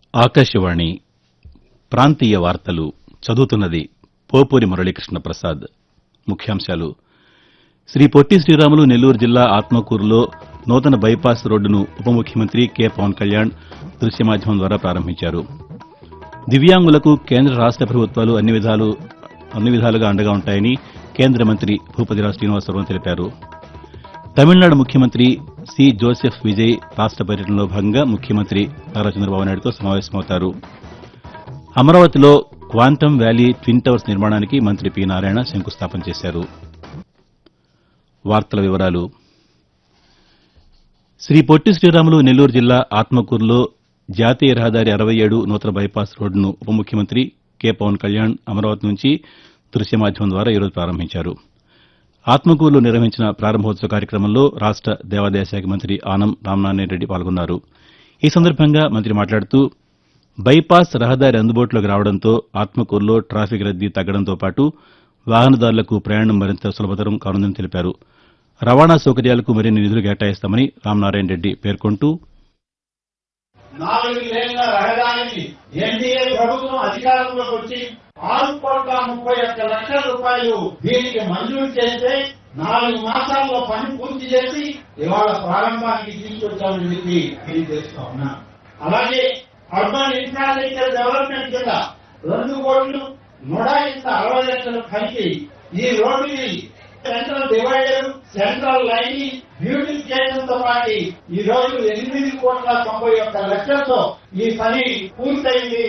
ఆకాశవాణి ప్రాంతీయ వార్తలు చదువుతున్నది పోపూరి మురళీకృష్ణ ప్రసాద్ ముఖ్యాంశాలు శ్రీ పొట్టి శ్రీరాములు నెల్లూరు జిల్లా ఆత్మకూరులో నూతన బైపాస్ రోడ్డును ఉప ముఖ్యమంత్రి కె పవన్ కళ్యాణ్ దృశ్య మాధ్యమం ద్వారా ప్రారంభించారు దివ్యాంగులకు కేంద్ర రాష్ట ప్రభుత్వాలు అన్ని విధాలు అన్ని విధాలుగా అండగా ఉంటాయని కేంద్ర మంత్రి భూపతిరాజు శ్రీనివాసరావు తెలిపారు తమిళనాడు ముఖ్యమంత్రి సి జోసెఫ్ విజయ్ రాష్ట పర్యటనలో భాగంగా ముఖ్యమంత్రి నారా చంద్రబాబు నాయుడుతో సమావేశమవుతారు అమరావతిలో క్వాంటమ్ వ్యాలీ ట్విన్ టవర్స్ నిర్మాణానికి మంత్రి పి నారాయణ శంకుస్థాపన చేశారు వార్తల వివరాలు శ్రీ పొట్టి శ్రీరాములు నెల్లూరు జిల్లా ఆత్మకూరులో జాతీయ రహదారి అరవై ఏడు నూతన బైపాస్ రోడ్డును ఉప ముఖ్యమంత్రి కె పవన్ కళ్యాణ్ అమరావతి నుంచి దృశ్య మాధ్యమం ద్వారా ఈరోజు ప్రారంభించారు ఆత్మకూరులో నిర్వహించిన ప్రారంభోత్సవ కార్యక్రమంలో రాష్ట దేవాదాయ శాఖ మంత్రి ఆనం రామనారాయణ రెడ్డి పాల్గొన్నారు ఈ సందర్భంగా మంత్రి మాట్లాడుతూ బైపాస్ రహదారి అందుబాటులోకి రావడంతో ఆత్మకూరులో ట్రాఫిక్ రద్దీ తగ్గడంతో పాటు వాహనదారులకు ప్రయాణం మరింత సులభతరం కానుందని తెలిపారు రవాణా సౌకర్యాలకు మరిన్ని నిధులు కేటాయిస్తామని రామనారాయణ రెడ్డి పేర్కొంటూ నాలుగు లేన్ల రహదారిని ఎన్డీఏ ప్రభుత్వం అధికారంలోకి వచ్చి ఆరు కోట్ల ముప్పై ఒక్క లక్షల రూపాయలు దీనికి మంజూరు చేస్తే నాలుగు మాసాల్లో పని పూర్తి చేసి ఇవాళ ప్రారంభానికి తీసుకొచ్చామని చెప్పి తెలియజేస్తా ఉన్నా అలాగే అర్బన్ ఇన్ఫ్రాస్ట్రక్చర్ డెవలప్మెంట్ కింద రెండు కోట్లు నూట ఇంత అరవై లక్షలు కలిసి ఈ రోడ్డుని central divider central line beautification తో పాటు ఈ రోజు ఎనిమిది కోట్ల తొంభై ఒక్క లక్షలతో ఈ పని పూర్తయింది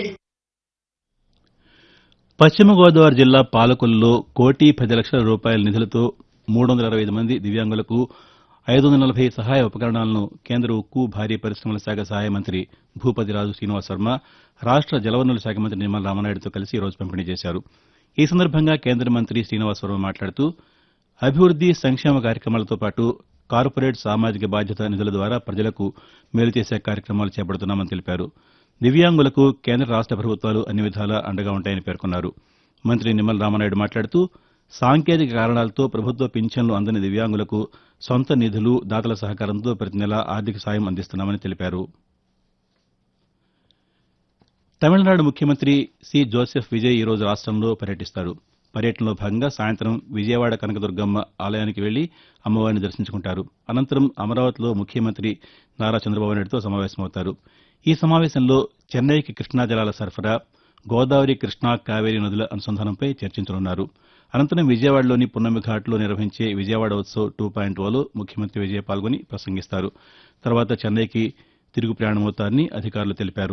పశ్చిమ గోదావరి జిల్లా పాలకొల్లులో కోటి పది లక్షల రూపాయల నిధులతో మూడు వందల అరవై ఐదు మంది దివ్యాంగులకు ఐదు వందల నలభై సహాయ ఉపకరణాలను కేంద్ర ఉక్కు భారీ పరిశ్రమల శాఖ సహాయ మంత్రి భూపతిరాజు శ్రీనివాస్ వర్మ రాష్ట జలవనరుల శాఖ మంత్రి నిమ్మల రామనాయుడుతో కలిసి ఈ రోజు పంపిణీ చేశారు ఈ సందర్భంగా కేంద్ర మంత్రి శ్రీనివాస్ వర్మ మాట్లాడుతూ అభివృద్ది సంక్షేమ కార్యక్రమాలతో పాటు కార్పొరేట్ సామాజిక బాధ్యత నిధుల ద్వారా ప్రజలకు మేలు చేసే కార్యక్రమాలు చేపడుతున్నామని తెలిపారు దివ్యాంగులకు కేంద్ర రాష్ట ప్రభుత్వాలు అన్ని విధాలా అండగా ఉంటాయని పేర్కొన్నారు మంత్రి నిమ్మల రామనాయుడు మాట్లాడుతూ సాంకేతిక కారణాలతో ప్రభుత్వ పింఛన్లు అందని దివ్యాంగులకు సొంత నిధులు దాతల సహకారంతో ప్రతి నెలా ఆర్థిక సాయం అందిస్తున్నామని తెలిపారు తమిళనాడు ముఖ్యమంత్రి సి జోసెఫ్ విజయ్ ఈ రోజు రాష్టంలో పర్యటిస్తారు పర్యటనలో భాగంగా సాయంత్రం విజయవాడ కనకదుర్గమ్మ ఆలయానికి వెళ్లి అమ్మవారిని దర్శించుకుంటారు అనంతరం అమరావతిలో ముఖ్యమంత్రి నారా చంద్రబాబు నాయుడుతో సమావేశమవుతారు ఈ సమావేశంలో చెన్నైకి కృష్ణా జలాల సరఫరా గోదావరి కృష్ణా కావేరీ నదుల అనుసంధానంపై చర్చించనున్నారు అనంతరం విజయవాడలోని పున్నమి ఘాట్లో నిర్వహించే విజయవాడ ఉత్సవ్ టూ పాయింట్ ఓలో ముఖ్యమంత్రి విజయ్ పాల్గొని ప్రసంగిస్తారు తర్వాత చెన్నైకి తిరుగు ప్రయాణమవుతారని అధికారులు తెలిపారు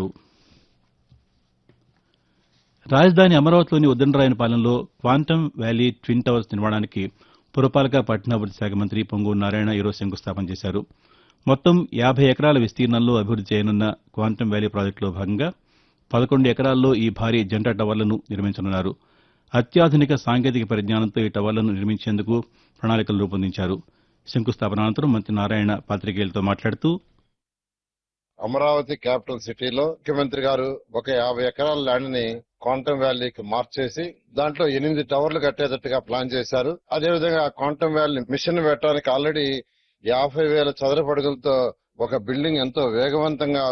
రాజధాని అమరావతిలోని ఉద్దండరాయనపాలెంలో క్వాంటమ్ వ్యాలీ ట్విన్ టవర్స్ నిర్మాణానికి పురపాలక పట్టణాభివృద్ది శాఖ మంత్రి పొంగూరు నారాయణ ఈరోజు శంకుస్థాపన చేశారు మొత్తం యాభై ఎకరాల విస్తీర్ణంలో అభివృద్ది చేయనున్న క్వాంటమ్ వ్యాలీ ప్రాజెక్టులో భాగంగా పదకొండు ఎకరాల్లో ఈ భారీ జంట టవర్లను నిర్మించనున్నారు అత్యాధునిక సాంకేతిక పరిజ్ఞానంతో ఈ టవర్లను నిర్మించేందుకు ప్రణాళికలు రూపొందించారు శంకుస్థాపన అనంతరం మంత్రి నారాయణ పాతికేయులతో మాట్లాడుతూ అమరావతి క్యాపిటల్ సిటీలో ముఖ్యమంత్రి గారు ఒక యాభై ఎకరాల ల్యాండ్ ని క్వాంటమ్ వ్యాలీకి మార్చేసి దాంట్లో ఎనిమిది టవర్లు కట్టేటట్టుగా ప్లాన్ చేశారు అదేవిధంగా క్వాంటమ్ వ్యాలీ మిషన్ పెట్టడానికి ఆల్రెడీ యాభై వేల చదరపు అడుగులతో ఒక బిల్డింగ్ ఎంతో వేగవంతంగా